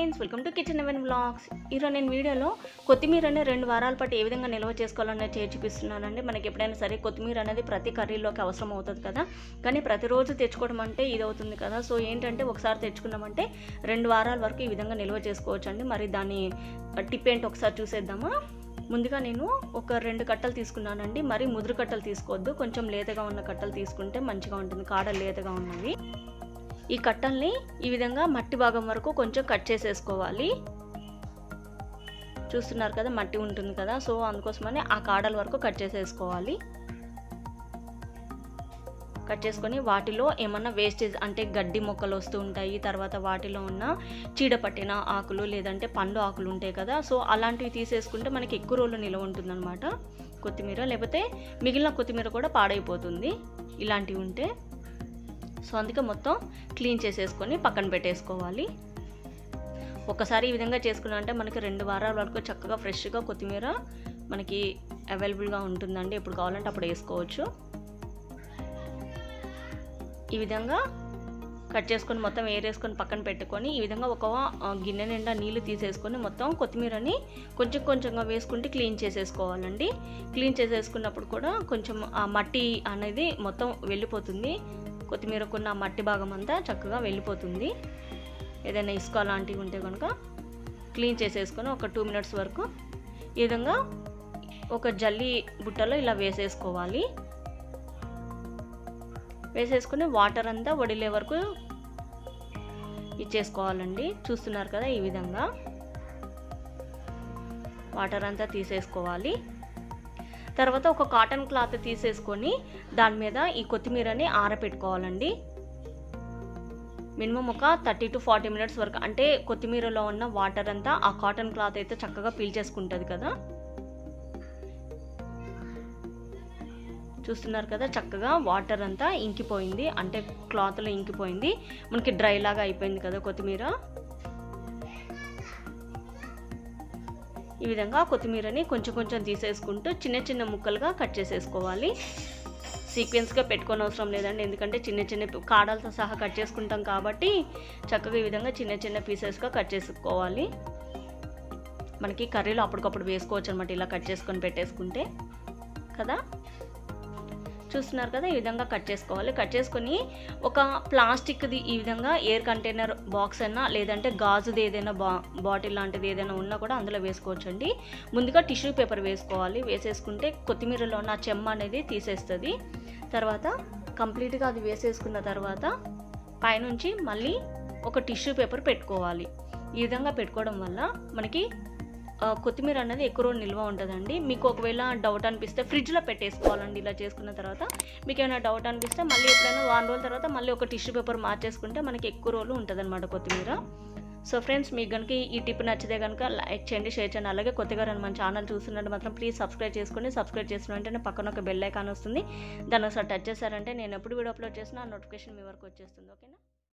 friends welcome to kitchen even vlogs ఈరోజు నేను వీడియోలో కొత్తిమీర అనేది రెండు వారాల పాటు ఏ విధంగా నిల్వ చేసుకోవాలనేది చేసి చూపిస్తున్నానండి మనకి ఎప్పుడైనా సరే కొత్తిమీర అనేది ప్రతి కర్రీలోకి అవసరం అవుతుంది కదా కానీ ప్రతిరోజు తెచ్చుకోవడం అంటే ఇది అవుతుంది కదా సో ఏంటంటే ఒకసారి తెచ్చుకున్నామంటే రెండు వారాల వరకు ఈ విధంగా నిల్వ చేసుకోవచ్చు అండి మరి దాని టిప్ ఏంటి ఒకసారి చూసేద్దామా ముందుగా నేను ఒక రెండు కట్టలు తీసుకున్నానండి మరి ముదురు కట్టలు తీసుకోవద్దు కొంచెం లేతగా ఉన్న కట్టలు తీసుకుంటే మంచిగా ఉంటుంది కాడలు లేతగా ఉన్నవి ఈ కట్టల్ని ఈ విధంగా మట్టి భాగం వరకు కొంచెం కట్ చేసేసుకోవాలి చూస్తున్నారు కదా మట్టి ఉంటుంది కదా సో అందుకోసమని ఆ కాడల వరకు కట్ చేసేసుకోవాలి కట్ చేసుకొని వాటిలో ఏమన్నా వేస్టేజ్ అంటే గడ్డి మొక్కలు వస్తూ ఉంటాయి తర్వాత వాటిలో ఉన్న చీడ పట్టిన ఆకులు లేదంటే పండు ఆకులు ఉంటాయి కదా సో అలాంటివి తీసేసుకుంటే మనకి ఎక్కువ రోజులు నిల్వ ఉంటుందన్నమాట కొత్తిమీర లేకపోతే మిగిలిన కొత్తిమీర కూడా పాడైపోతుంది ఇలాంటివి ఉంటే సో అందుకే మొత్తం క్లీన్ చేసేసుకొని పక్కన పెట్టేసుకోవాలి ఒకసారి ఈ విధంగా చేసుకున్నా అంటే మనకి రెండు వారాల వరకు చక్కగా ఫ్రెష్గా కొత్తిమీర మనకి అవైలబుల్గా ఉంటుందండి ఎప్పుడు కావాలంటే అప్పుడు వేసుకోవచ్చు ఈ విధంగా కట్ చేసుకొని మొత్తం ఏరేసుకొని పక్కన పెట్టుకొని ఈ విధంగా ఒక గిన్నె నిండా నీళ్లు తీసేసుకొని మొత్తం కొత్తిమీరని కొంచెం కొంచెంగా వేసుకుంటే క్లీన్ చేసేసుకోవాలండి క్లీన్ చేసేసుకున్నప్పుడు కూడా కొంచెం ఆ మట్టి అనేది మొత్తం వెళ్ళిపోతుంది కొత్తిమీరకున్న మట్టి భాగం అంతా చక్కగా వెళ్ళిపోతుంది ఏదైనా ఇసుక లాంటివి ఉంటే కనుక క్లీన్ చేసేసుకొని ఒక టూ మినిట్స్ వరకు ఈ విధంగా ఒక జల్లి బుట్టలో ఇలా వేసేసుకోవాలి వేసేసుకుని వాటర్ అంతా వడిలే వరకు ఇచ్చేసుకోవాలండి చూస్తున్నారు కదా ఈ విధంగా వాటర్ అంతా తీసేసుకోవాలి తర్వాత ఒక కాటన్ క్లాత్ తీసేసుకొని దాని మీద ఈ కొత్తిమీరని ఆరపెట్టుకోవాలండి మినిమం ఒక థర్టీ టు ఫార్టీ మినిట్స్ వరకు అంటే కొత్తిమీరలో ఉన్న వాటర్ అంతా ఆ కాటన్ క్లాత్ అయితే చక్కగా పీల్చేసుకుంటుంది కదా చూస్తున్నారు కదా చక్కగా వాటర్ అంతా ఇంకిపోయింది అంటే క్లాత్లో ఇంకిపోయింది మనకి డ్రై లాగా అయిపోయింది కదా కొత్తిమీర ఈ విధంగా కొత్తిమీరని కొంచెం కొంచెం తీసేసుకుంటూ చిన్న చిన్న ముక్కలుగా కట్ చేసేసుకోవాలి సీక్వెన్స్గా పెట్టుకోని అవసరం లేదండి ఎందుకంటే చిన్న చిన్న కాడలతో సహా కట్ చేసుకుంటాం కాబట్టి చక్కగా ఈ విధంగా చిన్న చిన్న పీసెస్గా కట్ చేసుకోవాలి మనకి కర్రీలో అప్పటికప్పుడు వేసుకోవచ్చు అనమాట ఇలా కట్ చేసుకొని పెట్టేసుకుంటే కదా చూస్తున్నారు కదా ఈ విధంగా కట్ చేసుకోవాలి కట్ చేసుకొని ఒక ప్లాస్టిక్ది ఈ విధంగా ఎయిర్ కంటైనర్ బాక్స్ అయినా లేదంటే గాజుది ఏదైనా బా బాటిల్ లాంటిది ఏదైనా ఉన్నా కూడా అందులో వేసుకోవచ్చండి ముందుగా టిష్యూ పేపర్ వేసుకోవాలి వేసేసుకుంటే కొత్తిమీరలో ఉన్న చెమ్మ అనేది తీసేస్తుంది తర్వాత కంప్లీట్గా అది వేసేసుకున్న తర్వాత పైనుంచి మళ్ళీ ఒక టిష్యూ పేపర్ పెట్టుకోవాలి ఈ విధంగా పెట్టుకోవడం వల్ల మనకి కొత్తిమీర అనేది ఎక్కువ రోజు నిల్వ ఉంటుందండి మీకు ఒకవేళ డౌట్ అనిపిస్తే ఫ్రిడ్జ్లో పెట్టేసుకోవాలండి ఇలా చేసుకున్న తర్వాత మీకు ఏమైనా డౌట్ అనిపిస్తే మళ్ళీ ఎప్పుడైనా వారం రోజుల తర్వాత మళ్ళీ ఒక టిష్యూ పేపర్ మార్చేసుకుంటే మనకి ఎక్కువ రోజులు ఉంటుందన్నమాట కొత్తిమీర సో ఫ్రెండ్స్ మీకు కనుక ఈ టిప్ నచ్చితే కనుక లైక్ చేయండి షేర్ చేయండి అలాగే కొత్తగా రన్ మన ఛానల్ చూస్తున్నట్టు మాత్రం ప్లీజ్ సబ్స్క్రైబ్ చేసుకోండి సబ్స్క్రైబ్ చేసిన వెంటనే పక్కన ఒక బెల్ ఐకాన్ వస్తుంది దాన్ని ఒకసారి టచ్ చేశారంటే నేను ఎప్పుడు వీడియో అప్లోడ్ చేసినా ఆ నోటిఫికేషన్ మీ వరకు వచ్చేస్తుంది ఓకేనా